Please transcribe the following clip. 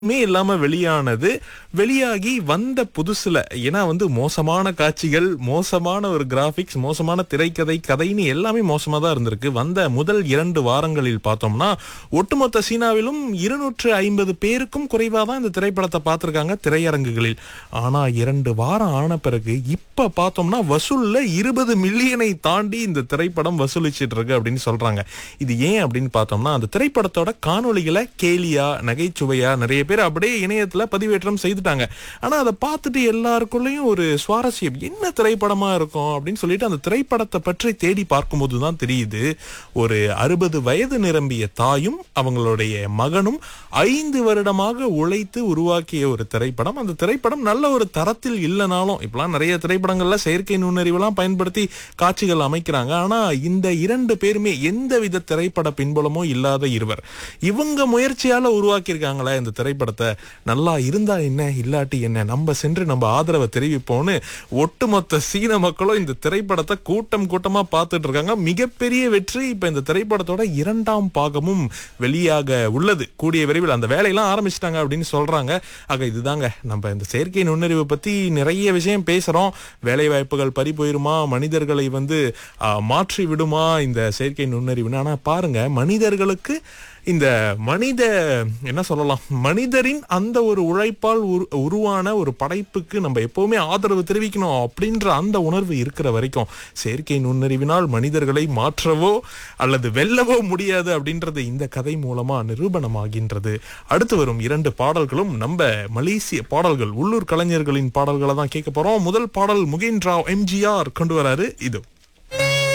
மே இல்லாம வெளியானது வெளியாகி வந்த புதுசுல ஏன்னா வந்து மோசமான காட்சிகள் மோசமான ஒரு கிராபிக்ஸ் மோசமான திரைக்கதை கதைன்னு எல்லாமே மோசமா தான் இருந்திருக்கு வந்த முதல் இரண்டு வாரங்களில் பார்த்தோம்னா ஒட்டுமொத்த சீனாவிலும் இருநூற்று ஐம்பது பேருக்கும் குறைவா தான் இந்த திரைப்படத்தை பார்த்திருக்காங்க திரையரங்குகளில் ஆனா இரண்டு வாரம் ஆன பிறகு இப்ப பார்த்தோம்னா வசூல்ல இருபது மில்லியனை தாண்டி இந்த திரைப்படம் வசூலிச்சிட்டு இருக்கு அப்படின்னு சொல்றாங்க இது ஏன் அப்படின்னு பார்த்தோம்னா அந்த திரைப்படத்தோட காணொளிகளை கேலியா நகைச்சுவையா நிறைய பேர் அப்படியே இணையத்துல பதிவேற்றம் செய்துட்டாங்க ஆனா அதை பார்த்துட்டு எல்லாருக்குள்ளேயும் ஒரு சுவாரஸ்யம் என்ன திரைப்படமா இருக்கும் அப்படின்னு சொல்லிட்டு அந்த திரைப்படத்தை பற்றி தேடி பார்க்கும்போது தான் தெரியுது ஒரு அறுபது வயது நிரம்பிய தாயும் அவங்களுடைய மகனும் ஐந்து வருடமாக உழைத்து உருவாக்கிய ஒரு திரைப்படம் அந்த திரைப்படம் நல்ல ஒரு தரத்தில் இல்லைனாலும் இப்பெல்லாம் நிறைய திரைப்படங்கள்ல செயற்கை நுண்ணறிவுலாம் பயன்படுத்தி காட்சிகள் அமைக்கிறாங்க ஆனா இந்த இரண்டு பேருமே எந்தவித திரைப்பட பின்புலமோ இல்லாத இருவர் இவங்க முயற்சியால உருவாக்கியிருக்காங்களே இந்த திரைப்படத்தை நல்லா இருந்தா என்ன இல்லாட்டி என்ன நம்ம சென்று நம்ம ஆதரவை தெரிவிப்போம்னு ஒட்டுமொத்த சீன மக்களும் இந்த திரைப்படத்தை கூட்டம் கூட்டமா பார்த்துட்டு இருக்காங்க மிகப்பெரிய வெற்றி இப்ப இந்த திரைப்படத்தோட இரண்டாம் பாகமும் வெளியாக உள்ளது கூடிய விரைவில் அந்த வேலையெல்லாம் ஆரம்பிச்சிட்டாங்க அப்படின்னு சொல்றாங்க ஆக இதுதாங்க நம்ம இந்த செயற்கை நுண்ணறிவு பத்தி நிறைய விஷயம் பேசுறோம் வேலை வாய்ப்புகள் பறி போயிருமா மனிதர்களை வந்து ஆ, மாற்றி விடுமா இந்த செயற்கை நுண்ணறிவுன்னு ஆனா பாருங்க மனிதர்களுக்கு இந்த மனித என்ன சொல்லலாம் மனிதரின் அந்த ஒரு உழைப்பால் உரு- உருவான ஒரு படைப்புக்கு நம்ம எப்பவுமே ஆதரவு தெரிவிக்கணும் அப்படின்ற அந்த உணர்வு இருக்கிற வரைக்கும் செயற்கை நுண்ணறிவினால் மனிதர்களை மாற்றவோ அல்லது வெல்லவோ முடியாது அப்படின்றது இந்த கதை மூலமா நிரூபணமாகின்றது அடுத்து வரும் இரண்டு பாடல்களும் நம்ம மலேசிய பாடல்கள் உள்ளூர் கலைஞர்களின் பாடல்களை தான் கேட்க போறோம் முதல் பாடல் முகேன் ராவ் எம்ஜிஆர் கொண்டு வராரு இது